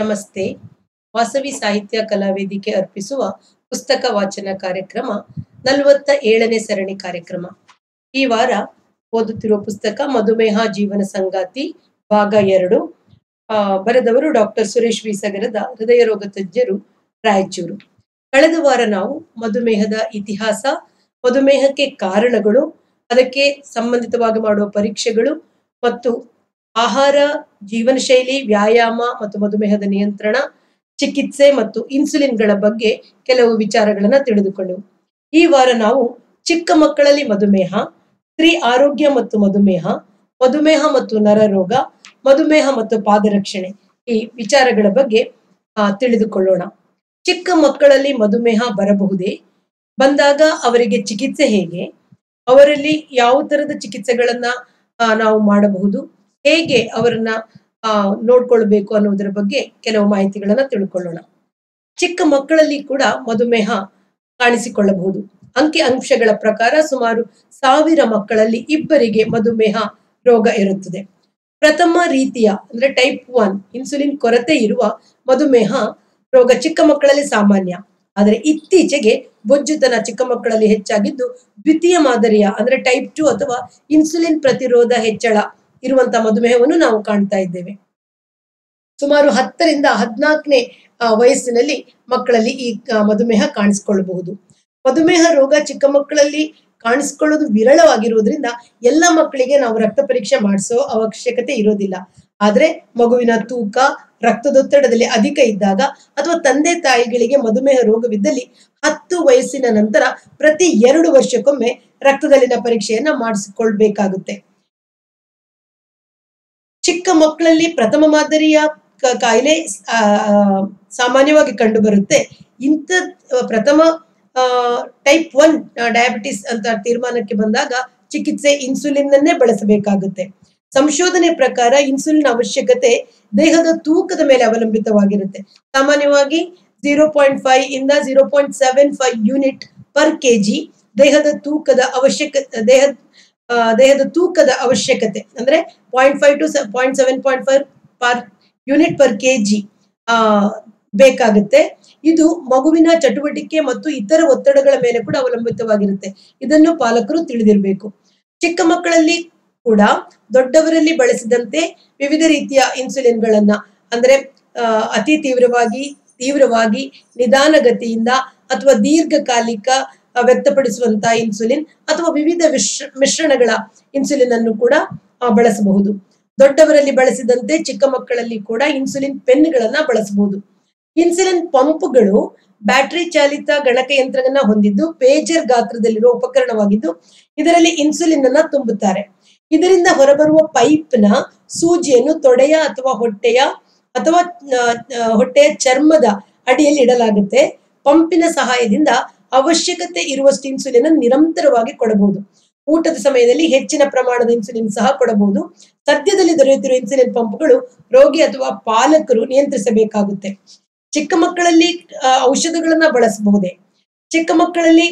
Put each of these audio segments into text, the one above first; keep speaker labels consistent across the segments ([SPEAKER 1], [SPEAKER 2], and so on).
[SPEAKER 1] ನಮಸ್ತೆ ವಾಸವಿ ಸಾಹಿತ್ಯ ಕಲಾವೇದಿಕೆ ಅರ್ಪಿಸುವ ಪುಸ್ತಕ ವಾಚನ ಕಾರ್ಯಕ್ರಮ ನಲವತ್ತ ಏಳನೇ ಸರಣಿ ಕಾರ್ಯಕ್ರಮ ಈ ವಾರ ಓದುತ್ತಿರುವ ಪುಸ್ತಕ ಮಧುಮೇಹ ಜೀವನ ಸಂಗಾತಿ ಭಾಗ ಎರಡು ಆ, ಬರೆದವರು ಡಾಕ್ಟರ್ ಸುರೇಶ್ ವಿ ಸಗರದ ಹೃದಯ ರೋಗ ತಜ್ಞರು ರಾಯಚೂರು ಕಳೆದ ವಾರ ನಾವು ಮಧುಮೇಹದ ಇತಿಹಾಸ ಮಧುಮೇಹಕ್ಕೆ ಕಾರಣಗಳು ಅದಕ್ಕೆ ಸಂಬಂಧಿತವಾಗಿ ಮಾಡುವ ಪರೀಕ್ಷೆಗಳು ಮತ್ತು ಆಹಾರ ಜೀವನ ಶೈಲಿ ವ್ಯಾಯಾಮ ಮತ್ತು ಮಧುಮೇಹದ ನಿಯಂತ್ರಣ ಚಿಕಿತ್ಸೆ ಮತ್ತು ಇನ್ಸುಲಿನ್ಗಳ ಬಗ್ಗೆ ಕೆಲವು ವಿಚಾರಗಳನ್ನ ತಿಳಿದುಕೊಂಡೆವು ಈ ವಾರ ನಾವು ಚಿಕ್ಕ ಮಕ್ಕಳಲ್ಲಿ ಮಧುಮೇಹ ಸ್ತ್ರೀ ಆರೋಗ್ಯ ಮತ್ತು ಮಧುಮೇಹ ಮಧುಮೇಹ ಮತ್ತು ನರರೋಗ ಮಧುಮೇಹ ಮತ್ತು ಪಾದರಕ್ಷಣೆ ಈ ವಿಚಾರಗಳ ಬಗ್ಗೆ ಆ, ತಿಳಿದುಕೊಳ್ಳೋಣ ಚಿಕ್ಕ ಮಕ್ಕಳಲ್ಲಿ ಮಧುಮೇಹ ಬರಬಹುದೇ ಬಂದಾಗ ಅವರಿಗೆ ಚಿಕಿತ್ಸೆ ಹೇಗೆ ಅವರಲ್ಲಿ ಯಾವ ತರದ ಚಿಕಿತ್ಸೆಗಳನ್ನ ಆ, ನಾವು ಮಾಡಬಹುದು ಹೇಗೆ ಅವರನ್ನ ಆ, ನೋಡ್ಕೊಳ್ಬೇಕು ಅನ್ನೋದರ ಬಗ್ಗೆ ಕೆಲವು ಮಾಹಿತಿಗಳನ್ನ ತಿಳ್ಕೊಳ್ಳೋಣ ಚಿಕ್ಕ ಮಕ್ಕಳಲ್ಲಿ ಕೂಡ ಮಧುಮೇಹ ಕಾಣಿಸಿಕೊಳ್ಳಬಹುದು ಅಂಕಿ ಅಂಶಗಳ ಪ್ರಕಾರ ಸುಮಾರು ಸಾವಿರ ಮಕ್ಕಳಲ್ಲಿ ಇಬ್ಬರಿಗೆ ಮಧುಮೇಹ ರೋಗ ಇರುತ್ತದೆ ಪ್ರಥಮ ರೀತಿಯ ಅಂದ್ರೆ ಟೈಪ್ ಒನ್ ಇನ್ಸುಲಿನ್ ಕೊರತೆ ಇರುವ ಮಧುಮೇಹ ರೋಗ ಚಿಕ್ಕ ಮಕ್ಕಳಲ್ಲಿ ಸಾಮಾನ್ಯ ಆದರೆ ಇತ್ತೀಚೆಗೆ ಬೊಜ್ಜುತನ ಚಿಕ್ಕ ಮಕ್ಕಳಲ್ಲಿ ಹೆಚ್ಚಾಗಿದ್ದು ದ್ವಿತೀಯ ಮಾದರಿಯ ಅಂದ್ರೆ ಟೈಪ್ ಟು ಅಥವಾ ಇನ್ಸುಲಿನ್ ಪ್ರತಿರೋಧ ಹೆಚ್ಚಳ ಇರುವಂತಹ ಮಧುಮೇಹವನ್ನು ನಾವು ಕಾಣ್ತಾ ಇದ್ದೇವೆ ಸುಮಾರು ಹತ್ತರಿಂದ ಹದಿನಾಲ್ಕನೇ ವಯಸ್ಸಿನಲ್ಲಿ ಮಕ್ಕಳಲ್ಲಿ ಈ ಆ, ಮಧುಮೇಹ ಕಾಣಿಸಿಕೊಳ್ಳಬಹುದು ಮಧುಮೇಹ ರೋಗ ಚಿಕ್ಕ ಮಕ್ಕಳಲ್ಲಿ ಕಾಣಿಸ್ಕೊಳ್ಳೋದು ವಿರಳವಾಗಿರುವುದರಿಂದ ಎಲ್ಲ ಮಕ್ಕಳಿಗೆ ನಾವು ರಕ್ತ ಪರೀಕ್ಷೆ ಮಾಡಿಸೋ ಅವಶ್ಯಕತೆ ಇರೋದಿಲ್ಲ ಆದ್ರೆ ಮಗುವಿನ ತೂಕ ರಕ್ತದೊತ್ತಡದಲ್ಲಿ ಅಧಿಕ ಇದ್ದಾಗ ಅಥವಾ ತಂದೆ ತಾಯಿಗಳಿಗೆ ಮಧುಮೇಹ ರೋಗವಿದ್ದಲ್ಲಿ ಹತ್ತು ವಯಸ್ಸಿನ ನಂತರ ಪ್ರತಿ ಎರಡು ವರ್ಷಕ್ಕೊಮ್ಮೆ ರಕ್ತದಲ್ಲಿನ ಪರೀಕ್ಷೆಯನ್ನ ಮಾಡಿಸಿಕೊಳ್ಬೇಕಾಗುತ್ತೆ ಚಿಕ್ಕ ಮಕ್ಕಳಲ್ಲಿ ಪ್ರಥಮ ಮಾದರಿಯ ಕ- ಕಾಯಿಲೆ ಆ, ಆ, ಸಾಮಾನ್ಯವಾಗಿ ಕಂಡು ಬರುತ್ತೆ ಇಂಥ ಆ, ಪ್ರಥಮ ಟೈಪ್ ಒನ್ ಡಯಾಬಿಟಿಸ್ ಅಂತ ತೀರ್ಮಾನಕ್ಕೆ ಬಂದಾಗ ಚಿಕಿತ್ಸೆ ಇನ್ಸುಲಿನ್ ಅನ್ನೇ ಬಳಸಬೇಕಾಗುತ್ತೆ ಸಂಶೋಧನೆ ಪ್ರಕಾರ ಇನ್ಸುಲಿನ್ ಅವಶ್ಯಕತೆ ದೇಹದ ತೂಕದ ಮೇಲೆ ಅವಲಂಬಿತವಾಗಿರುತ್ತೆ ಸಾಮಾನ್ಯವಾಗಿ ಜೀರೋ ಪಾಯಿಂಟ್ ಫೈವ್ ಇಂದ zero point seven five unit per KG ದೇಹದ ತೂಕದ ಅವಶ್ಯಕ ದೇಹ ಆ, ದೇಹದ ತೂಕದ ಅವಶ್ಯಕತೆ ಅಂದ್ರೆ point five to point seven point five per unit per KG ಆ ಬೇಕಾಗುತ್ತೆ ಇದು ಮಗುವಿನ ಚಟುವಟಿಕೆ ಮತ್ತು ಇತರ ಒತ್ತಡಗಳ ಮೇಲೆ ಕೂಡ ಅವಲಂಬಿತವಾಗಿರುತ್ತೆ ಇದನ್ನು ಪಾಲಕರು ತಿಳಿದಿರಬೇಕು ಚಿಕ್ಕ ಮಕ್ಕಳಲ್ಲಿ ಕೂಡ ದೊಡ್ಡವರಲ್ಲಿ ಬಳಸಿದಂತೆ ವಿವಿಧ ರೀತಿಯ ಇನ್ಸುಲಿನ್ಗಳನ್ನ ಅಂದ್ರೆ ಆ, ಅತಿ ತೀವ್ರವಾಗಿ ತೀವ್ರವಾಗಿ ನಿಧಾನಗತಿಯಿಂದ ಅಥವಾ ದೀರ್ಘಕಾಲಿಕ ಆ, ವ್ಯಕ್ತಪಡಿಸುವಂತಹ ಇನ್ಸುಲಿನ್ ಅಥವಾ ವಿವಿಧ ವಿಶ್- ಮಿಶ್ರಣಗಳ ಇನ್ಸುಲಿನ್ ಅನ್ನು ಕೂಡ ಆ, ಬಳಸಬಹುದು ದೊಡ್ಡವರಲ್ಲಿ ಬಳಸಿದಂತೆ ಚಿಕ್ಕ ಮಕ್ಕಳಲ್ಲಿ ಕೂಡ ಇನ್ಸುಲಿನ್ ಪೆನ್ಗಳನ್ನ ಬಳಸಬಹುದು ಇನ್ಸುಲಿನ್ ಪಂಪ್ಗಳು ಬ್ಯಾಟರಿ ಚಾಲಿತ ಗಣಕಯಂತ್ರವನ್ನ ಹೊಂದಿದ್ದು ಪೇಜರ್ ಗಾತ್ರದಲ್ಲಿರುವ ಉಪಕರಣವಾಗಿದ್ದು ಇದರಲ್ಲಿ ಇನ್ಸುಲಿನ್ ಅನ್ನ ತುಂಬುತ್ತಾರೆ ಇದರಿಂದ ಹೊರಬರುವ ಪೈಪ್ನ ಸೂಜಿಯನ್ನು ತೊಡೆಯ ಅಥವಾ ಹೊಟ್ಟೆಯ ಅಥವಾ ಆ, ಆ, ಹೊಟ್ಟೆಯ ಚರ್ಮದ ಅಡಿಯಲ್ಲಿ ಇಡಲಾಗುತ್ತೆ ಪಂಪಿನ ಸಹಾಯದಿಂದ ಅವಶ್ಯಕತೆ ಇರುವಷ್ಟು ಇನ್ಸುಲಿನ್ ಅನ್ನು ನಿರಂತರವಾಗಿ ಕೊಡಬಹುದು ಊಟದ ಸಮಯದಲ್ಲಿ ಹೆಚ್ಚಿನ ಪ್ರಮಾಣದ ಇನ್ಸುಲಿನ್ ಸಹ ಕೊಡಬಹುದು ಸದ್ಯದಲ್ಲಿ ದೊರೆಯುತ್ತಿರುವ ಇನ್ಸುಲಿನ್ ಪಂಪ್ಗಳು ರೋಗಿ ಅಥವಾ ಪಾಲಕರು ನಿಯಂತ್ರಿಸಬೇಕಾಗುತ್ತೆ ಚಿಕ್ಕ ಮಕ್ಕಳಲ್ಲಿ ಆ, ಔಷಧಗಳನ್ನ ಬಳಸಬಹುದೇ ಚಿಕ್ಕ ಮಕ್ಕಳಲ್ಲಿ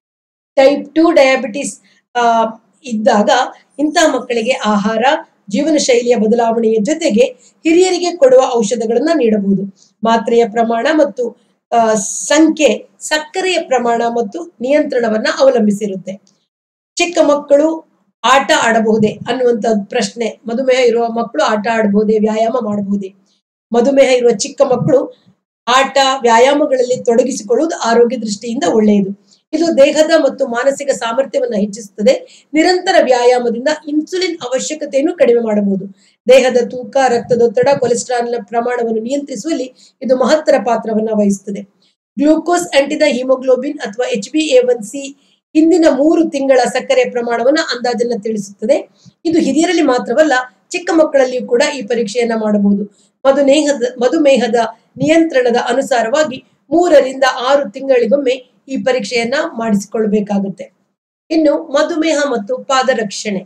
[SPEAKER 1] ಟೈಪ್ ಟು ಡಯಾಬಿಟಿಸ್ ಆ, ಇದ್ದಾಗ ಇಂತಹ ಮಕ್ಕಳಿಗೆ ಆಹಾರ ಜೀವನ ಶೈಲಿಯ ಬದಲಾವಣೆಯ ಜೊತೆಗೆ ಹಿರಿಯರಿಗೆ ಕೊಡುವ ಔಷಧಗಳನ್ನ ನೀಡಬಹುದು ಮಾತ್ರೆಯ ಪ್ರಮಾಣ ಮತ್ತು ಆ, ಸಂಖ್ಯೆ ಸಕ್ಕರೆಯ ಪ್ರಮಾಣ ಮತ್ತು ನಿಯಂತ್ರಣವನ್ನ ಅವಲಂಬಿಸಿರುತ್ತೆ ಚಿಕ್ಕ ಮಕ್ಕಳು ಆಟ ಆಡಬಹುದೇ ಅನ್ನುವಂತ ಪ್ರಶ್ನೆ ಮಧುಮೇಹ ಇರುವ ಮಕ್ಕಳು ಆಟ ಆಡಬಹುದೇ ವ್ಯಾಯಾಮ ಮಾಡಬಹುದೇ ಮಧುಮೇಹ ಇರುವ ಚಿಕ್ಕ ಮಕ್ಕಳು ಆಟ ವ್ಯಾಯಾಮಗಳಲ್ಲಿ ತೊಡಗಿಸಿಕೊಳ್ಳುವುದು ಆರೋಗ್ಯ ದೃಷ್ಟಿಯಿಂದ ಒಳ್ಳೆಯದು ಇದು ದೇಹದ ಮತ್ತು ಮಾನಸಿಕ ಸಾಮರ್ಥ್ಯವನ್ನು ಹೆಚ್ಚಿಸುತ್ತದೆ ನಿರಂತರ ವ್ಯಾಯಾಮದಿಂದ ಇನ್ಸುಲಿನ್ ಅವಶ್ಯಕತೆಯನ್ನು ಕಡಿಮೆ ಮಾಡಬಹುದು ದೇಹದ ತೂಕ ರಕ್ತದೊತ್ತಡ ಕೊಲೆಸ್ಟ್ರಾಲ್ನ ಪ್ರಮಾಣವನ್ನು ನಿಯಂತ್ರಿಸುವಲ್ಲಿ ಇದು ಮಹತ್ತರ ಪಾತ್ರವನ್ನು ವಹಿಸುತ್ತದೆ ಗ್ಲೂಕೋಸ್ ಅಂಟಿದ ಹಿಮೋಗ್ಲೋಬಿನ್ ಅಥವಾ H B A one C ಹಿಂದಿನ ಮೂರು ತಿಂಗಳ ಸಕ್ಕರೆ ಪ್ರಮಾಣವನ್ನು ಅಂದಾಜನ್ನ ತಿಳಿಸುತ್ತದೆ ಇದು ಹಿರಿಯರಲ್ಲಿ ಮಾತ್ರವಲ್ಲ ಚಿಕ್ಕ ಮಕ್ಕಳಲ್ಲಿಯೂ ಕೂಡ ಈ ಪರೀಕ್ಷೆಯನ್ನ ಮಾಡಬಹುದು ಮಧುಮೇಹದ ಮಧುಮೇಹದ ನಿಯಂತ್ರಣದ ಅನುಸಾರವಾಗಿ ಮೂರರಿಂದ ಆರು ತಿಂಗಳಿಗೊಮ್ಮೆ ಈ ಪರೀಕ್ಷೆಯನ್ನ ಮಾಡಿಸಿಕೊಳ್ಬೇಕಾಗುತ್ತೆ ಇನ್ನು ಮಧುಮೇಹ ಮತ್ತು ಪಾದರಕ್ಷಣೆ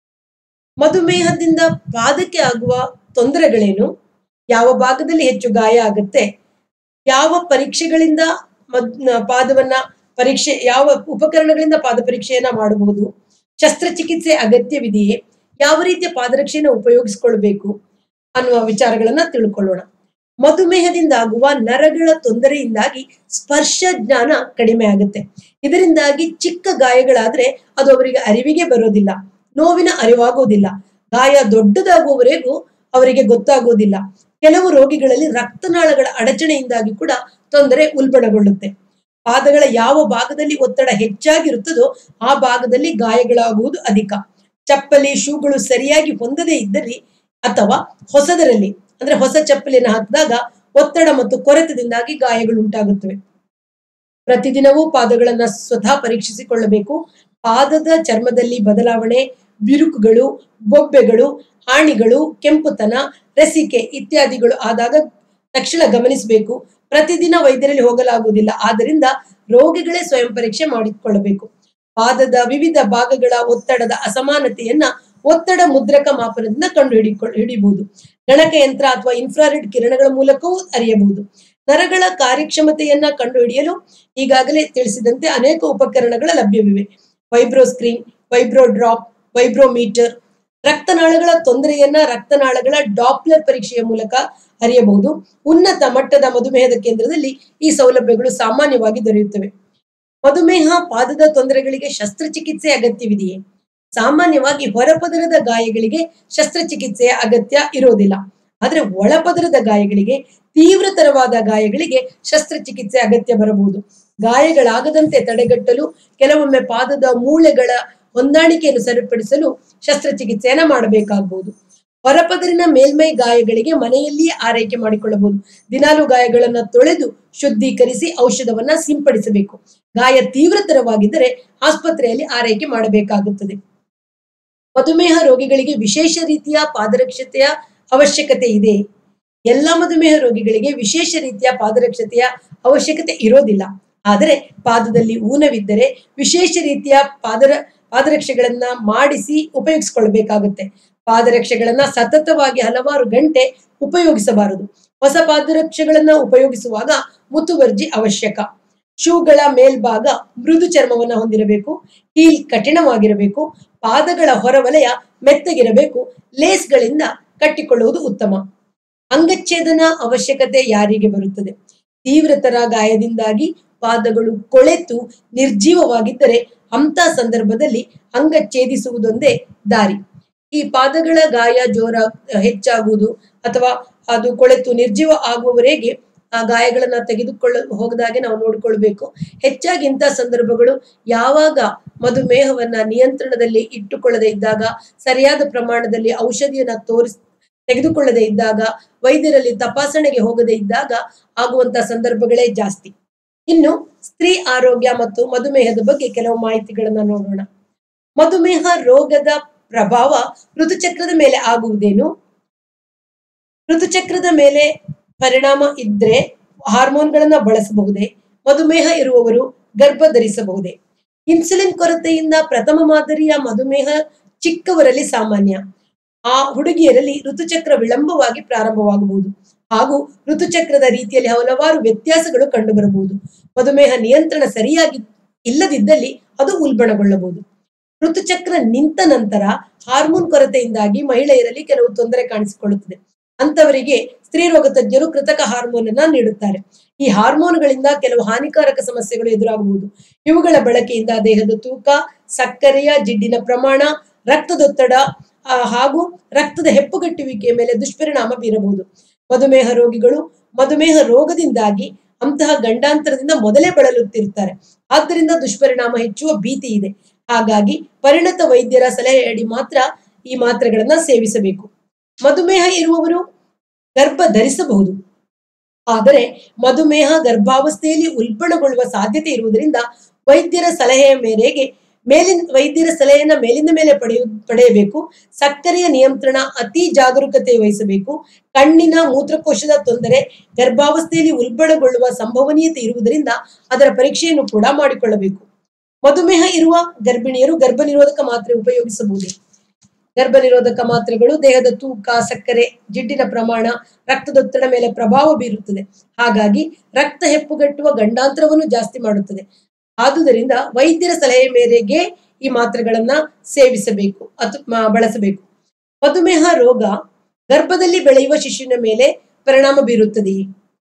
[SPEAKER 1] ಮಧುಮೇಹದಿಂದ ಪಾದಕ್ಕೆ ಆಗುವ ತೊಂದರೆಗಳೇನು ಯಾವ ಭಾಗದಲ್ಲಿ ಹೆಚ್ಚು ಗಾಯ ಆಗುತ್ತೆ ಯಾವ ಪರೀಕ್ಷೆಗಳಿಂದ ಮದ್ ಪಾದವನ್ನ ಪರೀಕ್ಷೆ ಯಾವ ಉಪಕರಣಗಳಿಂದ ಪಾದ ಪರೀಕ್ಷೆಯನ್ನ ಮಾಡಬಹುದು ಶಸ್ತ್ರಚಿಕಿತ್ಸೆ ಅಗತ್ಯವಿದೆಯೇ ಯಾವ ರೀತಿಯ ಪಾದರಕ್ಷೆಯನ್ನು ಉಪಯೋಗಿಸಿಕೊಳ್ಬೇಕು ಅನ್ನುವ ವಿಚಾರಗಳನ್ನ ತಿಳ್ಕೊಳ್ಳೋಣ ಮಧುಮೇಹದಿಂದಾಗುವ ನರಗಳ ತೊಂದರೆಯಿಂದಾಗಿ ಸ್ಪರ್ಶ ಜ್ಞಾನ ಕಡಿಮೆ ಆಗುತ್ತೆ ಇದರಿಂದಾಗಿ ಚಿಕ್ಕ ಗಾಯಗಳಾದ್ರೆ ಅದು ಅವರಿಗೆ ಅರಿವಿಗೆ ಬರೋದಿಲ್ಲ ನೋವಿನ ಅರಿವಾಗುವುದಿಲ್ಲ ಗಾಯ ದೊಡ್ಡದಾಗುವವರೆಗೂ ಅವರಿಗೆ ಗೊತ್ತಾಗುವುದಿಲ್ಲ ಕೆಲವು ರೋಗಿಗಳಲ್ಲಿ ರಕ್ತನಾಳಗಳ ಅಡಚಣೆಯಿಂದಾಗಿ ಕೂಡ ತೊಂದರೆ ಉಲ್ಬಣಗೊಳ್ಳುತ್ತೆ ಪಾದಗಳ ಯಾವ ಭಾಗದಲ್ಲಿ ಒತ್ತಡ ಹೆಚ್ಚಾಗಿರುತ್ತದೋ ಆ ಭಾಗದಲ್ಲಿ ಗಾಯಗಳಾಗುವುದು ಅಧಿಕ ಚಪ್ಪಲಿ ಶೂಗಳು ಸರಿಯಾಗಿ ಹೊಂದದೇ ಇದ್ದಲ್ಲಿ ಅಥವಾ ಹೊಸದರಲ್ಲಿ ಅಂದ್ರೆ ಹೊಸ ಚಪ್ಪಲಿಯನ್ನು ಹಾಕಿದಾಗ ಒತ್ತಡ ಮತ್ತು ಕೊರೆತದಿಂದಾಗಿ ಗಾಯಗಳು ಉಂಟಾಗುತ್ತವೆ ಪ್ರತಿದಿನವೂ ಪಾದಗಳನ್ನ ಸ್ವತಃ ಪರೀಕ್ಷಿಸಿಕೊಳ್ಳಬೇಕು ಪಾದದ ಚರ್ಮದಲ್ಲಿ ಬದಲಾವಣೆ ಬಿರುಕುಗಳು ಬೊಬ್ಬೆಗಳು ಹಾಣಿಗಳು ಕೆಂಪುತನ ರಸಿಕೆ ಇತ್ಯಾದಿಗಳು ಆದಾಗ ತಕ್ಷಣ ಗಮನಿಸಬೇಕು ಪ್ರತಿದಿನ ವೈದ್ಯರಲ್ಲಿ ಹೋಗಲಾಗುವುದಿಲ್ಲ ಆದ್ದರಿಂದ ರೋಗಿಗಳೇ ಸ್ವಯಂ ಪರೀಕ್ಷೆ ಮಾಡಿಕೊಳ್ಳಬೇಕು ಪಾದದ ವಿವಿಧ ಭಾಗಗಳ ಒತ್ತಡದ ಅಸಮಾನತೆಯನ್ನ ಒತ್ತಡ ಮುದ್ರಕ ಮಾಪನದಿಂದ ಕಂಡು ಹಿಡಿಕೊಳ್ಳ ಹಿಡಿಬಹುದು ಗಣಕಯಂತ್ರ ಅಥವಾ ಇನ್ಫ್ರಾರೆಡ್ ಕಿರಣಗಳ ಮೂಲಕವೂ ಅರಿಯಬಹುದು ನರಗಳ ಕಾರ್ಯಕ್ಷಮತೆಯನ್ನ ಕಂಡುಹಿಡಿಯಲು ಈಗಾಗಲೇ ತಿಳಿಸಿದಂತೆ ಅನೇಕ ಉಪಕರಣಗಳ ಲಭ್ಯವಿವೆ vibro screen vibro drop vibrometer ರಕ್ತನಾಳಗಳ ತೊಂದರೆಯನ್ನ ರಕ್ತನಾಳಗಳ ಡಾಪ್ಲರ್ ಪರೀಕ್ಷೆಯ ಮೂಲಕ ಅರಿಯಬಹುದು ಉನ್ನತ ಮಟ್ಟದ ಮಧುಮೇಹದ ಕೇಂದ್ರದಲ್ಲಿ ಈ ಸೌಲಭ್ಯಗಳು ಸಾಮಾನ್ಯವಾಗಿ ದೊರೆಯುತ್ತವೆ ಮಧುಮೇಹ ಪಾದದ ತೊಂದರೆಗಳಿಗೆ ಶಸ್ತ್ರಚಿಕಿತ್ಸೆ ಅಗತ್ಯವಿದೆಯೇ ಸಾಮಾನ್ಯವಾಗಿ ಹೊರಪದರದ ಗಾಯಗಳಿಗೆ ಶಸ್ತ್ರಚಿಕಿತ್ಸೆಯ ಅಗತ್ಯ ಇರೋದಿಲ್ಲ ಆದ್ರೆ ಒಳಪದರದ ಗಾಯಗಳಿಗೆ ತೀವ್ರತರವಾದ ಗಾಯಗಳಿಗೆ ಶಸ್ತ್ರಚಿಕಿತ್ಸೆ ಅಗತ್ಯ ಬರಬಹುದು ಗಾಯಗಳಾಗದಂತೆ ತಡೆಗಟ್ಟಲು ಕೆಲವೊಮ್ಮೆ ಪಾದದ ಮೂಳೆಗಳ ಹೊಂದಾಣಿಕೆಯನ್ನು ಸರಿಪಡಿಸಲು ಶಸ್ತ್ರಚಿಕಿತ್ಸೆಯನ್ನ ಮಾಡಬೇಕಾಗಬಹುದು ಹೊರಪದರಿನ ಮೇಲ್ಮೈ ಗಾಯಗಳಿಗೆ ಮನೆಯಲ್ಲಿಯೇ ಆರೈಕೆ ಮಾಡಿಕೊಳ್ಳಬಹುದು ದಿನಾಲು ಗಾಯಗಳನ್ನ ತೊಳೆದು ಶುದ್ಧೀಕರಿಸಿ ಔಷಧವನ್ನ ಸಿಂಪಡಿಸಬೇಕು ಗಾಯ ತೀವ್ರತರವಾಗಿದ್ದರೆ ಆಸ್ಪತ್ರೆಯಲ್ಲಿ ಆರೈಕೆ ಮಾಡಬೇಕಾಗುತ್ತದೆ ಮಧುಮೇಹ ರೋಗಿಗಳಿಗೆ ವಿಶೇಷ ರೀತಿಯ ಪಾದರಕ್ಷತೆಯ ಅವಶ್ಯಕತೆ ಇದೆ ಎಲ್ಲ ಮಧುಮೇಹ ರೋಗಿಗಳಿಗೆ ವಿಶೇಷ ರೀತಿಯ ಪಾದರಕ್ಷತೆಯ ಅವಶ್ಯಕತೆ ಇರೋದಿಲ್ಲ ಆದರೆ ಪಾದದಲ್ಲಿ ಊನವಿದ್ದರೆ ವಿಶೇಷ ರೀತಿಯ ಪಾದರ ಪಾದರಕ್ಷೆಗಳನ್ನ ಮಾಡಿಸಿ ಉಪಯೋಗಿಸಿಕೊಳ್ಬೇಕಾಗುತ್ತೆ ಪಾದರಕ್ಷೆಗಳನ್ನ ಸತತವಾಗಿ ಹಲವಾರು ಗಂಟೆ ಉಪಯೋಗಿಸಬಾರದು ಹೊಸ ಪಾದರಕ್ಷೆಗಳನ್ನ ಉಪಯೋಗಿಸುವಾಗ ಮುತುವರ್ಜಿ ಅವಶ್ಯಕ ಶೂಗಳ ಮೇಲ್ಭಾಗ ಮೃದು ಚರ್ಮವನ್ನ ಹೊಂದಿರಬೇಕು ಹೀಲ್ ಕಠಿಣವಾಗಿರಬೇಕು ಪಾದಗಳ ಹೊರವಲಯ ಮೆತ್ತಗಿರಬೇಕು ಲೇಸ್ಗಳಿಂದ ಕಟ್ಟಿಕೊಳ್ಳುವುದು ಉತ್ತಮ ಅಂಗಚ್ಛೇದನ ಅವಶ್ಯಕತೆ ಯಾರಿಗೆ ಬರುತ್ತದೆ ತೀವ್ರತರ ಗಾಯದಿಂದಾಗಿ ಪಾದಗಳು ಕೊಳೆತು ನಿರ್ಜೀವವಾಗಿದ್ದರೆ ಅಂತ ಸಂದರ್ಭದಲ್ಲಿ ಅಂಗ ಛೇದಿಸುವುದೊಂದೇ ದಾರಿ ಈ ಪಾದಗಳ ಗಾಯ ಜೋರ ಹೆಚ್ಚಾಗುವುದು ಅಥವಾ ಅದು ಕೊಳೆತು ನಿರ್ಜೀವ ಆಗುವವರೆಗೆ ಆ ಗಾಯಗಳನ್ನ ತೆಗೆದುಕೊಳ್ಳ ಹೋಗದಾಗೆ ನಾವು ನೋಡಿಕೊಳ್ಬೇಕು ಹೆಚ್ಚಾಗಿ ಇಂಥ ಸಂದರ್ಭಗಳು ಯಾವಾಗ ಮಧುಮೇಹವನ್ನ ನಿಯಂತ್ರಣದಲ್ಲಿ ಇಟ್ಟುಕೊಳ್ಳದೆ ಇದ್ದಾಗ ಸರಿಯಾದ ಪ್ರಮಾಣದಲ್ಲಿ ಔಷಧಿಯನ್ನ ತೋರಿಸ್ ತೆಗೆದುಕೊಳ್ಳದೆ ಇದ್ದಾಗ ವೈದ್ಯರಲ್ಲಿ ತಪಾಸಣೆಗೆ ಹೋಗದೆ ಇದ್ದಾಗ ಆಗುವಂತ ಸಂದರ್ಭಗಳೇ ಜಾಸ್ತಿ ಇನ್ನು ಸ್ತ್ರೀ ಆರೋಗ್ಯ ಮತ್ತು ಮಧುಮೇಹದ ಬಗ್ಗೆ ಕೆಲವು ಮಾಹಿತಿಗಳನ್ನ ನೋಡೋಣ ಮಧುಮೇಹ ರೋಗದ ಪ್ರಭಾವ ಋತುಚಕ್ರದ ಮೇಲೆ ಆಗುವುದೇನು ಋತುಚಕ್ರದ ಮೇಲೆ ಪರಿಣಾಮ ಇದ್ರೆ ಹಾರ್ಮೋನ್ಗಳನ್ನ ಬಳಸಬಹುದೇ ಮಧುಮೇಹ ಇರುವವರು ಗರ್ಭ ಧರಿಸಬಹುದೇ ಇನ್ಸುಲಿನ್ ಕೊರತೆಯಿಂದ ಪ್ರಥಮ ಮಾದರಿಯ ಮಧುಮೇಹ ಚಿಕ್ಕವರಲ್ಲಿ ಸಾಮಾನ್ಯ ಆ ಹುಡುಗಿಯರಲ್ಲಿ ಋತುಚಕ್ರ ವಿಳಂಬವಾಗಿ ಪ್ರಾರಂಭವಾಗಬಹುದು ಹಾಗೂ ಋತುಚಕ್ರದ ರೀತಿಯಲ್ಲಿ ಹಲವಾರು ವ್ಯತ್ಯಾಸಗಳು ಕಂಡುಬರಬಹುದು ಮಧುಮೇಹ ನಿಯಂತ್ರಣ ಸರಿಯಾಗಿ ಇಲ್ಲದಿದ್ದಲ್ಲಿ ಅದು ಉಲ್ಬಣಗೊಳ್ಳಬಹುದು ಋತುಚಕ್ರ ನಿಂತ ನಂತರ ಹಾರ್ಮೋನ್ ಕೊರತೆಯಿಂದಾಗಿ ಮಹಿಳೆಯರಲ್ಲಿ ಕೆಲವು ತೊಂದರೆ ಕಾಣಿಸಿಕೊಳ್ಳುತ್ತದೆ ಅಂತವರಿಗೆ ಸ್ತ್ರೀರೋಗ ತಜ್ಞರು ಕೃತಕ ಹಾರ್ಮೋನ್ ಅನ್ನ ನೀಡುತ್ತಾರೆ ಈ ಹಾರ್ಮೋನ್ಗಳಿಂದ ಕೆಲವು ಹಾನಿಕಾರಕ ಸಮಸ್ಯೆಗಳು ಎದುರಾಗಬಹುದು ಇವುಗಳ ಬಳಕೆಯಿಂದ ದೇಹದ ತೂಕ ಸಕ್ಕರೆಯ ಜಿಡ್ಡಿನ ಪ್ರಮಾಣ ರಕ್ತದೊತ್ತಡ ಆ, ಹಾಗೂ ರಕ್ತದ ಹೆಪ್ಪುಗಟ್ಟುವಿಕೆಯ ಮೇಲೆ ದುಷ್ಪರಿಣಾಮ ಬೀರಬಹುದು ಮಧುಮೇಹ ರೋಗಿಗಳು ಮಧುಮೇಹ ರೋಗದಿಂದಾಗಿ ಅಂತಹ ಗಂಡಾಂತರದಿಂದ ಮೊದಲೇ ಬಳಲುತ್ತಿರುತ್ತಾರೆ ಆದ್ದರಿಂದ ದುಷ್ಪರಿಣಾಮ ಹೆಚ್ಚುವ ಭೀತಿ ಇದೆ ಹಾಗಾಗಿ ಪರಿಣತ ವೈದ್ಯರ ಸಲಹೆಯಡಿ ಮಾತ್ರ ಈ ಮಾತ್ರೆಗಳನ್ನ ಸೇವಿಸಬೇಕು ಮಧುಮೇಹ ಇರುವವರು ಗರ್ಭ ಧರಿಸಬಹುದು ಆದರೆ ಮಧುಮೇಹ ಗರ್ಭಾವಸ್ಥೆಯಲ್ಲಿ ಉಲ್ಬಣಗೊಳ್ಳುವ ಸಾಧ್ಯತೆ ಇರುವುದರಿಂದ ವೈದ್ಯರ ಸಲಹೆಯ ಮೇರೆಗೆ ಮೇಲಿನ ವೈದ್ಯರ ಸಲಹೆಯನ್ನ ಮೇಲಿಂದ ಮೇಲೆ ಪಡೆಯು ಪಡೆಯಬೇಕು ಸಕ್ಕರೆಯ ನಿಯಂತ್ರಣ ಅತಿ ಜಾಗರೂಕತೆ ವಹಿಸಬೇಕು ಕಣ್ಣಿನ ಮೂತ್ರಕೋಶದ ತೊಂದರೆ ಗರ್ಭಾವಸ್ಥೆಯಲ್ಲಿ ಉಲ್ಬಣಗೊಳ್ಳುವ ಸಂಭವನೀಯತೆ ಇರುವುದರಿಂದ ಅದರ ಪರೀಕ್ಷೆಯನ್ನು ಕೂಡ ಮಾಡಿಕೊಳ್ಳಬೇಕು ಮಧುಮೇಹ ಇರುವ ಗರ್ಭಿಣಿಯರು ಗರ್ಭ ನಿರೋಧಕ ಮಾತ್ರೆ ಉಪಯೋಗಿಸಬಹುದೇ ಗರ್ಭ ನಿರೋಧಕ ಮಾತ್ರೆಗಳು ದೇಹದ ತೂಕ ಸಕ್ಕರೆ ಜಿಡ್ಡಿನ ಪ್ರಮಾಣ ರಕ್ತದೊತ್ತಡ ಮೇಲೆ ಪ್ರಭಾವ ಬೀರುತ್ತದೆ ಹಾಗಾಗಿ ರಕ್ತ ಹೆಪ್ಪುಗಟ್ಟುವ ಗಂಡಾಂತರವನ್ನು ಜಾಸ್ತಿ ಮಾಡುತ್ತದೆ ಆದುದರಿಂದ ವೈದ್ಯರ ಸಲಹೆ ಮೇರೆಗೆ ಈ ಮಾತ್ರೆಗಳನ್ನ ಸೇವಿಸಬೇಕು ಅಥವಾ ಬಳಸಬೇಕು ಮಧುಮೇಹ ರೋಗ ಗರ್ಭದಲ್ಲಿ ಬೆಳೆಯುವ ಶಿಶುವಿನ ಮೇಲೆ ಪರಿಣಾಮ ಬೀರುತ್ತದೆಯೇ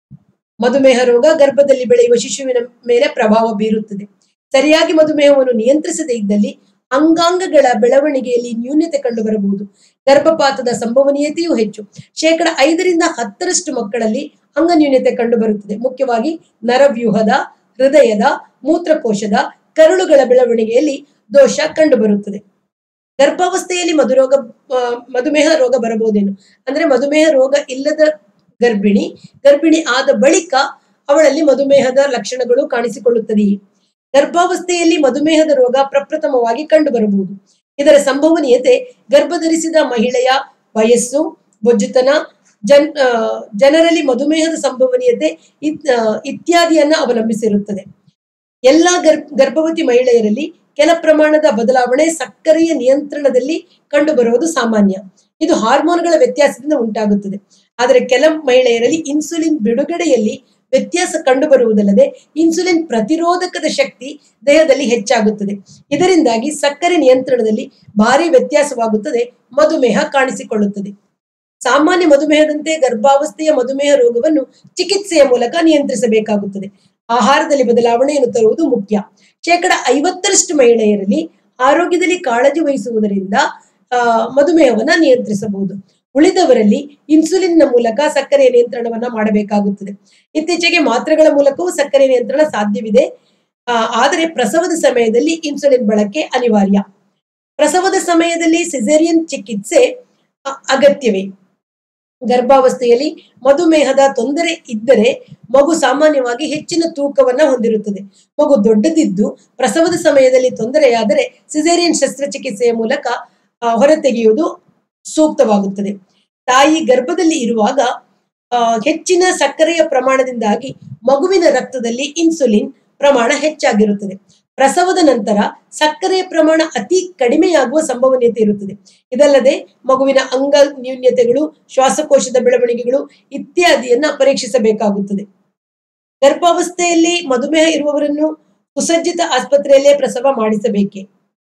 [SPEAKER 1] ಮಧುಮೇಹ ರೋಗ ಗರ್ಭದಲ್ಲಿ ಬೆಳೆಯುವ ಶಿಶುವಿನ ಮೇಲೆ ಪ್ರಭಾವ ಬೀರುತ್ತದೆ ಸರಿಯಾಗಿ ಮಧುಮೇಹವನ್ನು ನಿಯಂತ್ರಿಸದೇ ಇದ್ದಲ್ಲಿ ಅಂಗಾಂಗಗಳ ಬೆಳವಣಿಗೆಯಲ್ಲಿ ನ್ಯೂನ್ಯತೆ ಕಂಡುಬರಬಹುದು ಗರ್ಭಪಾತದ ಸಂಭವನೀಯತೆಯೂ ಹೆಚ್ಚು ಶೇಕಡ ಐದರಿಂದ ಹತ್ತರಷ್ಟು ಮಕ್ಕಳಲ್ಲಿ ಅಂಗನ್ಯೂನ್ಯತೆ ಕಂಡುಬರುತ್ತದೆ ಮುಖ್ಯವಾಗಿ ನರವ್ಯೂಹದ ಹೃದಯದ ಮೂತ್ರಕೋಶದ ಕರುಳುಗಳ ಬೆಳವಣಿಗೆಯಲ್ಲಿ ದೋಷ ಕಂಡುಬರುತ್ತದೆ ಗರ್ಭಾವಸ್ಥೆಯಲ್ಲಿ ಮಧುರೋಗ ಆ, ಮಧುಮೇಹ ರೋಗ ಬರಬಹುದೇನು ಅಂದ್ರೆ ಮಧುಮೇಹ ರೋಗ ಇಲ್ಲದ ಗರ್ಭಿಣಿ ಗರ್ಭಿಣಿ ಆದ ಬಳಿಕ ಅವಳಲ್ಲಿ ಮಧುಮೇಹದ ಲಕ್ಷಣಗಳು ಕಾಣಿಸಿಕೊಳ್ಳುತ್ತದೆಯೇ ಗರ್ಭಾವಸ್ಥೆಯಲ್ಲಿ ಮಧುಮೇಹದ ರೋಗ ಪ್ರಪ್ರಥಮವಾಗಿ ಕಂಡುಬರಬಹುದು ಇದರ ಸಂಭವನೀಯತೆ ಗರ್ಭಧರಿಸಿದ ಮಹಿಳೆಯ ವಯಸ್ಸು ಬೊಜ್ಜುತನ ಜನ್ ಆ, ಜನರಲ್ಲಿ ಮಧುಮೇಹದ ಸಂಭವನೀಯತೆ ಇತ್- ಆ, ಇತ್ಯಾದಿಯನ್ನ ಅವಲಂಬಿಸಿರುತ್ತದೆ ಎಲ್ಲಾ ಗರ್ ಗರ್ಭವತಿ ಮಹಿಳೆಯರಲ್ಲಿ ಕೆಲ ಪ್ರಮಾಣದ ಬದಲಾವಣೆ ಸಕ್ಕರೆಯ ನಿಯಂತ್ರಣದಲ್ಲಿ ಕಂಡುಬರುವುದು ಸಾಮಾನ್ಯ ಇದು ಹಾರ್ಮೋನ್ಗಳ ವ್ಯತ್ಯಾಸದಿಂದ ಉಂಟಾಗುತ್ತದೆ ಆದರೆ ಕೆಲ ಮಹಿಳೆಯರಲ್ಲಿ ಇನ್ಸುಲಿನ್ ಬಿಡುಗಡೆಯಲ್ಲಿ ವ್ಯತ್ಯಾಸ ಕಂಡುಬರುವುದಲ್ಲದೆ ಇನ್ಸುಲಿನ್ ಪ್ರತಿರೋಧಕದ ಶಕ್ತಿ ದೇಹದಲ್ಲಿ ಹೆಚ್ಚಾಗುತ್ತದೆ ಇದರಿಂದಾಗಿ ಸಕ್ಕರೆ ನಿಯಂತ್ರಣದಲ್ಲಿ ಭಾರಿ ವ್ಯತ್ಯಾಸವಾಗುತ್ತದೆ ಮಧುಮೇಹ ಕಾಣಿಸಿಕೊಳ್ಳುತ್ತದೆ ಸಾಮಾನ್ಯ ಮಧುಮೇಹದಂತೆ ಗರ್ಭಾವಸ್ಥೆಯ ಮಧುಮೇಹ ರೋಗವನ್ನು ಚಿಕಿತ್ಸೆಯ ಮೂಲಕ ನಿಯಂತ್ರಿಸಬೇಕಾಗುತ್ತದೆ ಆಹಾರದಲ್ಲಿ ಬದಲಾವಣೆಯನ್ನು ತರುವುದು ಮುಖ್ಯ ಶೇಕಡ ಐವತ್ತರಷ್ಟು ಮಹಿಳೆಯರಲ್ಲಿ ಆರೋಗ್ಯದಲ್ಲಿ ಕಾಳಜಿ ವಹಿಸುವುದರಿಂದ ಆ, ಮಧುಮೇಹವನ್ನ ನಿಯಂತ್ರಿಸಬಹುದು ಉಳಿದವರಲ್ಲಿ ಇನ್ಸುಲಿನ್ನ ಮೂಲಕ ಸಕ್ಕರೆಯ ನಿಯಂತ್ರಣವನ್ನ ಮಾಡಬೇಕಾಗುತ್ತದೆ ಇತ್ತೀಚೆಗೆ ಮಾತ್ರೆಗಳ ಮೂಲಕವೂ ಸಕ್ಕರೆ ನಿಯಂತ್ರಣ ಸಾಧ್ಯವಿದೆ ಆ, ಆದರೆ ಪ್ರಸವದ ಸಮಯದಲ್ಲಿ ಇನ್ಸುಲಿನ್ ಬಳಕೆ ಅನಿವಾರ್ಯ ಪ್ರಸವದ ಸಮಯದಲ್ಲಿ ಸಿಸೇರಿಯನ್ ಚಿಕಿತ್ಸೆ ಅ- ಅಗತ್ಯವೇ ಗರ್ಭಾವಸ್ಥೆಯಲ್ಲಿ ಮಧುಮೇಹದ ತೊಂದರೆ ಇದ್ದರೆ ಮಗು ಸಾಮಾನ್ಯವಾಗಿ ಹೆಚ್ಚಿನ ತೂಕವನ್ನ ಹೊಂದಿರುತ್ತದೆ ಮಗು ದೊಡ್ಡದಿದ್ದು ಪ್ರಸವದ ಸಮಯದಲ್ಲಿ ತೊಂದರೆಯಾದರೆ ಸಿಸೇರಿಯನ್ ಶಸ್ತ್ರಚಿಕಿತ್ಸೆಯ ಮೂಲಕ ಆ, ಹೊರತೆಗೆಯುವುದು ಸೂಕ್ತವಾಗುತ್ತದೆ ತಾಯಿ ಗರ್ಭದಲ್ಲಿ ಇರುವಾಗ ಆ, ಹೆಚ್ಚಿನ ಸಕ್ಕರೆಯ ಪ್ರಮಾಣದಿಂದಾಗಿ ಮಗುವಿನ ರಕ್ತದಲ್ಲಿ ಇನ್ಸುಲಿನ್ ಪ್ರಮಾಣ ಹೆಚ್ಚಾಗಿರುತ್ತದೆ ಪ್ರಸವದ ನಂತರ ಸಕ್ಕರೆಯ ಪ್ರಮಾಣ ಅತಿ ಕಡಿಮೆಯಾಗುವ ಸಂಭವನೀಯತೆ ಇರುತ್ತದೆ ಇದಲ್ಲದೆ ಮಗುವಿನ ಅಂಗ ನ್ಯೂನ್ಯತೆಗಳು ಶ್ವಾಸಕೋಶದ ಬೆಳವಣಿಗೆಗಳು ಇತ್ಯಾದಿಯನ್ನ ಪರೀಕ್ಷಿಸಬೇಕಾಗುತ್ತದೆ ಗರ್ಭಾವಸ್ಥೆಯಲ್ಲಿ ಮಧುಮೇಹ ಇರುವವರನ್ನು ಸುಸಜ್ಜಿತ ಆಸ್ಪತ್ರೆಯಲ್ಲೇ ಪ್ರಸವ ಮಾಡಿಸಬೇಕೆ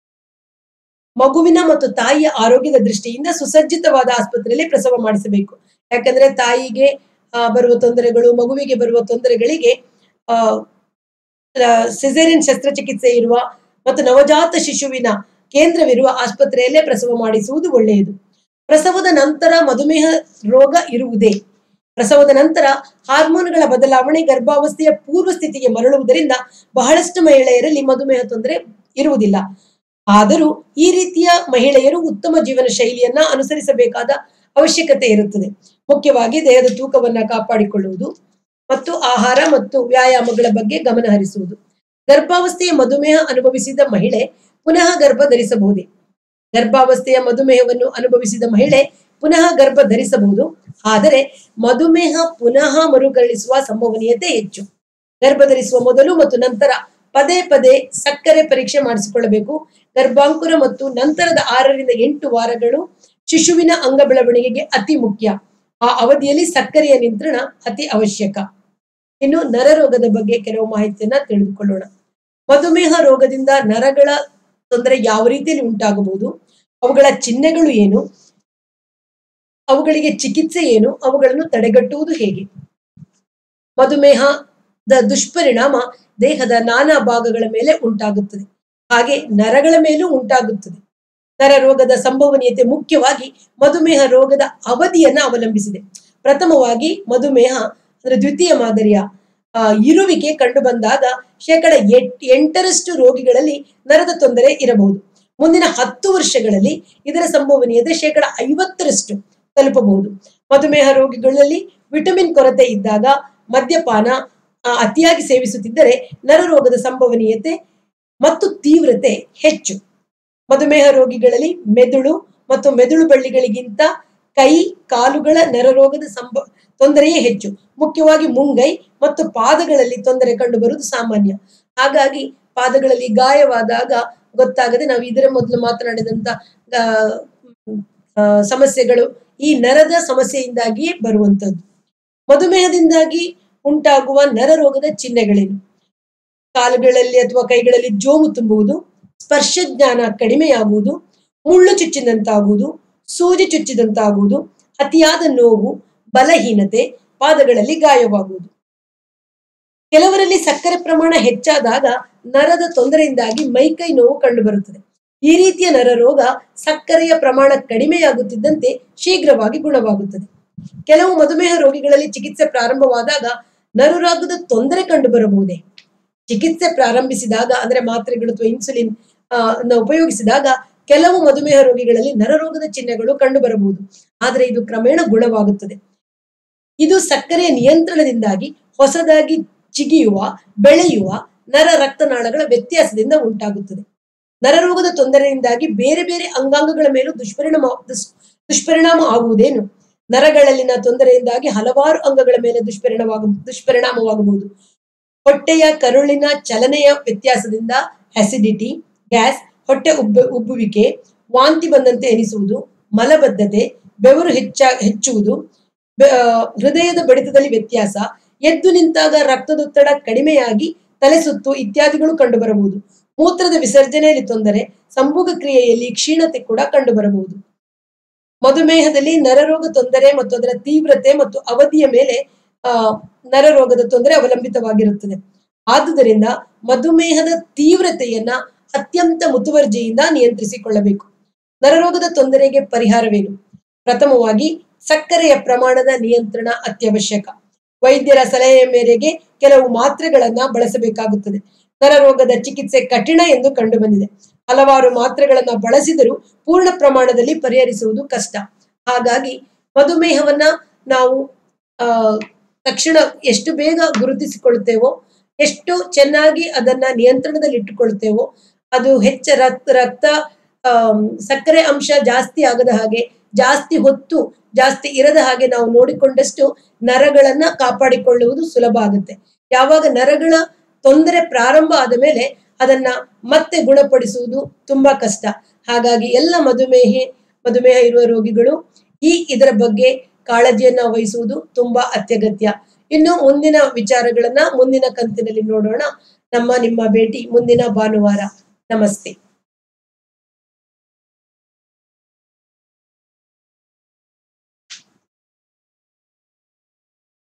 [SPEAKER 1] ಮಗುವಿನ ಮತ್ತು ತಾಯಿಯ ಆರೋಗ್ಯದ ದೃಷ್ಟಿಯಿಂದ ಸುಸಜ್ಜಿತವಾದ ಆಸ್ಪತ್ರೆಯಲ್ಲಿ ಪ್ರಸವ ಮಾಡಿಸಬೇಕು ಯಾಕಂದ್ರೆ ತಾಯಿಗೆ ಆ, ಬರುವ ತೊಂದರೆಗಳು ಮಗುವಿಗೆ ಬರುವ ತೊಂದರೆಗಳಿಗೆ ಆ ಸಿಸೇರಿಯನ್ ಶಸ್ತ್ರಚಿಕಿತ್ಸೆ ಇರುವ ಮತ್ತು ನವಜಾತ ಶಿಶುವಿನ ಕೇಂದ್ರವಿರುವ ಆಸ್ಪತ್ರೆಯಲ್ಲೇ ಪ್ರಸವ ಮಾಡಿಸುವುದು ಒಳ್ಳೆಯದು ಪ್ರಸವದ ನಂತರ ಮಧುಮೇಹ ರೋಗ ಇರುವುದೇ ಪ್ರಸವದ ನಂತರ ಹಾರ್ಮೋನ್ಗಳ ಬದಲಾವಣೆ ಗರ್ಭಾವಸ್ಥೆಯ ಪೂರ್ವ ಸ್ಥಿತಿಗೆ ಮರಳುವುದರಿಂದ ಬಹಳಷ್ಟು ಮಹಿಳೆಯರಲ್ಲಿ ಮಧುಮೇಹ ತೊಂದರೆ ಇರುವುದಿಲ್ಲ ಆದರೂ ಈ ರೀತಿಯ ಮಹಿಳೆಯರು ಉತ್ತಮ ಜೀವನ ಶೈಲಿಯನ್ನ ಅನುಸರಿಸಬೇಕಾದ ಅವಶ್ಯಕತೆ ಇರುತ್ತದೆ ಮುಖ್ಯವಾಗಿ ದೇಹದ ತೂಕವನ್ನ ಕಾಪಾಡಿಕೊಳ್ಳುವುದು ಮತ್ತು ಆಹಾರ ಮತ್ತು ವ್ಯಾಯಾಮಗಳ ಬಗ್ಗೆ ಗಮನ ಹರಿಸುವುದು ಗರ್ಭಾವಸ್ಥೆಯ ಮಧುಮೇಹ ಅನುಭವಿಸಿದ ಮಹಿಳೆ ಪುನಃ ಗರ್ಭ ಧರಿಸಬಹುದೇ ಗರ್ಭಾವಸ್ಥೆಯ ಮಧುಮೇಹವನ್ನು ಅನುಭವಿಸಿದ ಮಹಿಳೆ ಪುನಃ ಗರ್ಭ ಧರಿಸಬಹುದು ಆದರೆ ಮಧುಮೇಹ ಪುನಃ ಮರುಕಳಿಸುವ ಸಂಭವನೀಯತೆ ಹೆಚ್ಚು ಗರ್ಭ ಧರಿಸುವ ಮೊದಲು ಮತ್ತು ನಂತರ ಪದೇ ಪದೇ ಸಕ್ಕರೆ ಪರೀಕ್ಷೆ ಮಾಡಿಸಿಕೊಳ್ಳಬೇಕು ಗರ್ಭಾಂಕುರ ಮತ್ತು ನಂತರದ ಆರರಿಂದ ಎಂಟು ವಾರಗಳು ಶಿಶುವಿನ ಅಂಗ ಬೆಳವಣಿಗೆಗೆ ಅತಿ ಮುಖ್ಯ ಆ ಅವಧಿಯಲ್ಲಿ ಸಕ್ಕರೆಯ ನಿಯಂತ್ರಣ ಅತಿ ಅವಶ್ಯಕ ಇನ್ನು ನರರೋಗದ ಬಗ್ಗೆ ಕೆಲವು ಮಾಹಿತಿಯನ್ನ ತಿಳಿದುಕೊಳ್ಳೋಣ ಮಧುಮೇಹ ರೋಗದಿಂದ ನರಗಳ ತೊಂದರೆ ಯಾವ ರೀತಿಯಲ್ಲಿ ಉಂಟಾಗಬಹುದು ಅವುಗಳ ಚಿಹ್ನೆಗಳು ಏನು ಅವುಗಳಿಗೆ ಚಿಕಿತ್ಸೆ ಏನು ಅವುಗಳನ್ನು ತಡೆಗಟ್ಟುವುದು ಹೇಗೆ ಮಧುಮೇಹದ ದುಷ್ಪರಿಣಾಮ ದೇಹದ ನಾನಾ ಭಾಗಗಳ ಮೇಲೆ ಉಂಟಾಗುತ್ತದೆ ಹಾಗೆ ನರಗಳ ಮೇಲೂ ಉಂಟಾಗುತ್ತದೆ ನರ ರೋಗದ ಸಂಭವನೀಯತೆ ಮುಖ್ಯವಾಗಿ ಮಧುಮೇಹ ರೋಗದ ಅವಧಿಯನ್ನ ಅವಲಂಬಿಸಿದೆ ಪ್ರಥಮವಾಗಿ ಮಧುಮೇಹ ಅಂದ್ರೆ ದ್ವಿತೀಯ ಮಾದರಿಯ ಆ, ಇರುವಿಕೆ ಕಂಡು ಬಂದಾಗ ಶೇಕಡ ಎಟ್- ಎಂಟರಷ್ಟು ರೋಗಿಗಳಲ್ಲಿ ನರದ ತೊಂದರೆ ಇರಬಹುದು ಮುಂದಿನ ಹತ್ತು ವರ್ಷಗಳಲ್ಲಿ ಇದರ ಸಂಭವನೀಯತೆ ಶೇಕಡ ಐವತ್ತರಷ್ಟು ತಲುಪಬಹುದು ಮಧುಮೇಹ ರೋಗಿಗಳಲ್ಲಿ ವಿಟಮಿನ್ ಕೊರತೆ ಇದ್ದಾಗ ಮದ್ಯಪಾನ ಆ, ಅತಿಯಾಗಿ ಸೇವಿಸುತ್ತಿದ್ದರೆ ನರರೋಗದ ಸಂಭವನೀಯತೆ ಮತ್ತು ತೀವ್ರತೆ ಹೆಚ್ಚು ಮಧುಮೇಹ ರೋಗಿಗಳಲ್ಲಿ ಮೆದುಳು ಮತ್ತು ಮೆದುಳು ಬಳ್ಳಿಗಳಿಗಿಂತ ಕೈ ಕಾಲುಗಳ ನರರೋಗದ ಸಂಭ ತೊಂದರೆಯೇ ಹೆಚ್ಚು ಮುಖ್ಯವಾಗಿ ಮುಂಗೈ ಮತ್ತು ಪಾದಗಳಲ್ಲಿ ತೊಂದರೆ ಕಂಡುಬರುವುದು ಸಾಮಾನ್ಯ ಹಾಗಾಗಿ ಪಾದಗಳಲ್ಲಿ ಗಾಯವಾದಾಗ ಗೊತ್ತಾಗದೆ ನಾವು ಇದರ ಮೊದಲು ಮಾತನಾಡಿದಂತ ಆ, ಆ, ಸಮಸ್ಯೆಗಳು ಈ ನರದ ಸಮಸ್ಯೆಯಿಂದಾಗಿಯೇ ಬರುವಂತದ್ದು ಮಧುಮೇಹದಿಂದಾಗಿ ಉಂಟಾಗುವ ನರರೋಗದ ಚಿಹ್ನೆಗಳೇನು ಕಾಲುಗಳಲ್ಲಿ ಅಥವಾ ಕೈಗಳಲ್ಲಿ ಜೋಮು ತುಂಬುವುದು ಸ್ಪರ್ಶ ಜ್ಞಾನ ಕಡಿಮೆಯಾಗುವುದು ಮುಳ್ಳು ಚುಚ್ಚಿದಂತಾಗುವುದು ಸೂಜಿ ಚುಚ್ಚಿದಂತಾಗುವುದು ಅತಿಯಾದ ನೋವು ಬಲಹೀನತೆ ಪಾದಗಳಲ್ಲಿ ಗಾಯವಾಗುವುದು ಕೆಲವರಲ್ಲಿ ಸಕ್ಕರೆ ಪ್ರಮಾಣ ಹೆಚ್ಚಾದಾಗ ನರದ ತೊಂದರೆಯಿಂದಾಗಿ ಮೈಕೈ ನೋವು ಕಂಡುಬರುತ್ತದೆ ಈ ರೀತಿಯ ನರರೋಗ ಸಕ್ಕರೆಯ ಪ್ರಮಾಣ ಕಡಿಮೆಯಾಗುತ್ತಿದ್ದಂತೆ ಶೀಘ್ರವಾಗಿ ಗುಣವಾಗುತ್ತದೆ ಕೆಲವು ಮಧುಮೇಹ ರೋಗಿಗಳಲ್ಲಿ ಚಿಕಿತ್ಸೆ ಪ್ರಾರಂಭವಾದಾಗ ನರರೋಗದ ತೊಂದರೆ ಕಂಡುಬರಬಹುದೇ ಚಿಕಿತ್ಸೆ ಪ್ರಾರಂಭಿಸಿದಾಗ ಅಂದ್ರೆ ಮಾತ್ರೆಗಳು ಅಥವಾ ಇನ್ಸುಲಿನ್ ಆ, ಅನ್ನ ಉಪಯೋಗಿಸಿದಾಗ ಕೆಲವು ಮಧುಮೇಹ ರೋಗಿಗಳಲ್ಲಿ ನರರೋಗದ ಚಿಹ್ನೆಗಳು ಕಂಡುಬರಬಹುದು ಆದರೆ ಇದು ಕ್ರಮೇಣ ಗುಣವಾಗುತ್ತದೆ ಇದು ಸಕ್ಕರೆಯ ನಿಯಂತ್ರಣದಿಂದಾಗಿ ಹೊಸದಾಗಿ ಚಿಗಿಯುವ ಬೆಳೆಯುವ ನರ ರಕ್ತನಾಳಗಳ ವ್ಯತ್ಯಾಸದಿಂದ ಉಂಟಾಗುತ್ತದೆ ನರರೋಗದ ತೊಂದರೆಯಿಂದಾಗಿ ಬೇರೆ ಬೇರೆ ಅಂಗಾಂಗಗಳ ಮೇಲೂ ದುಷ್ಪರಿಣಾಮ ದುಸ್- ದುಷ್ಪರಿಣಾಮ ಆಗುವುದೇನು ನರಗಳಲ್ಲಿನ ತೊಂದರೆಯಿಂದಾಗಿ ಹಲವಾರು ಅಂಗಗಳ ಮೇಲೆ ದುಷ್ಪರಿಣಾಮ ದುಷ್ಪರಿಣಾಮವಾಗಬಹುದು ಹೊಟ್ಟೆಯ ಕರುಳಿನ ಚಲನೆಯ ವ್ಯತ್ಯಾಸದಿಂದ ಅಸಿಡಿಟಿ ಗ್ಯಾಸ್ ಹೊಟ್ಟೆ ಉಬ್ಬ ಉಬ್ಬುವಿಕೆ ವಾಂತಿ ಬಂದಂತೆ ಎನಿಸುವುದು ಮಲಬದ್ಧತೆ ಬೆವರು ಹೆಚ್ಚ ಹೆಚ್ಚುವುದು ಬೆ- ಆ, ಹೃದಯದ ಬಡಿತದಲ್ಲಿ ವ್ಯತ್ಯಾಸ ಎದ್ದು ನಿಂತಾಗ ರಕ್ತದೊತ್ತಡ ಕಡಿಮೆಯಾಗಿ ತಲೆ ಸುತ್ತು ಇತ್ಯಾದಿಗಳು ಕಂಡುಬರಬಹುದು ಮೂತ್ರದ ವಿಸರ್ಜನೆಯಲ್ಲಿ ತೊಂದರೆ ಸಂಭೋಗ ಕ್ರಿಯೆಯಲ್ಲಿ ಕ್ಷೀಣತೆ ಕೂಡ ಕಂಡುಬರಬಹುದು ಮಧುಮೇಹದಲ್ಲಿ ನರರೋಗ ತೊಂದರೆ ಮತ್ತು ಅದರ ತೀವ್ರತೆ ಮತ್ತು ಅವಧಿಯ ಮೇಲೆ ಆ ನರರೋಗದ ತೊಂದರೆ ಅವಲಂಬಿತವಾಗಿರುತ್ತದೆ ಆದುದರಿಂದ ಮಧುಮೇಹದ ತೀವ್ರತೆಯನ್ನ ಅತ್ಯಂತ ಮುತುವರ್ಜಿಯಿಂದ ನಿಯಂತ್ರಿಸಿಕೊಳ್ಳಬೇಕು ನರರೋಗದ ತೊಂದರೆಗೆ ಪರಿಹಾರವೇನು ಪ್ರಥಮವಾಗಿ ಸಕ್ಕರೆಯ ಪ್ರಮಾಣದ ನಿಯಂತ್ರಣ ಅತ್ಯವಶ್ಯಕ ವೈದ್ಯರ ಸಲಹೆಯ ಮೇರೆಗೆ ಕೆಲವು ಮಾತ್ರೆಗಳನ್ನ ಬಳಸಬೇಕಾಗುತ್ತದೆ ನರರೋಗದ ಚಿಕಿತ್ಸೆ ಕಠಿಣ ಎಂದು ಕಂಡುಬಂದಿದೆ ಹಲವಾರು ಮಾತ್ರೆಗಳನ್ನ ಬಳಸಿದರೂ ಪೂರ್ಣ ಪ್ರಮಾಣದಲ್ಲಿ ಪರಿಹರಿಸುವುದು ಕಷ್ಟ ಹಾಗಾಗಿ ಮಧುಮೇಹವನ್ನ ನಾವು ಆ ತಕ್ಷಣ ಎಷ್ಟು ಬೇಗ ಗುರುತಿಸಿಕೊಳ್ಳುತ್ತೇವೋ ಎಷ್ಟು ಚೆನ್ನಾಗಿ ಅದನ್ನ ನಿಯಂತ್ರಣದಲ್ಲಿ ಇಟ್ಟುಕೊಳ್ತೇವೋ ಅದು ಹೆಚ್ಚ ರಕ್ತ ರಕ್ತ ಆಮ್, ಸಕ್ಕರೆ ಅಂಶ ಜಾಸ್ತಿ ಆಗದ ಹಾಗೆ ಜಾಸ್ತಿ ಹೊತ್ತು ಜಾಸ್ತಿ ಇರದ ಹಾಗೆ ನಾವು ನೋಡಿಕೊಂಡಷ್ಟು ನರಗಳನ್ನ ಕಾಪಾಡಿಕೊಳ್ಳುವುದು ಸುಲಭ ಆಗುತ್ತೆ ಯಾವಾಗ ನರಗಳ ತೊಂದರೆ ಪ್ರಾರಂಭ ಆದ ಮೇಲೆ ಅದನ್ನ ಮತ್ತೆ ಗುಣಪಡಿಸುವುದು ತುಂಬಾ ಕಷ್ಟ ಹಾಗಾಗಿ ಎಲ್ಲ ಮಧುಮೇಹಿ ಮಧುಮೇಹ ಇರುವ ರೋಗಿಗಳು ಈ ಇದರ ಬಗ್ಗೆ ಕಾಳಜಿಯನ್ನ ವಹಿಸುವುದು ತುಂಬಾ ಅತ್ಯಗತ್ಯ ಇನ್ನು ಮುಂದಿನ ವಿಚಾರಗಳನ್ನ ಮುಂದಿನ ಕಂತಿನಲ್ಲಿ ನೋಡೋಣ ನಮ್ಮ ನಿಮ್ಮ ಭೇಟಿ ಮುಂದಿನ ಭಾನುವಾರ ನಮಸ್ತೆ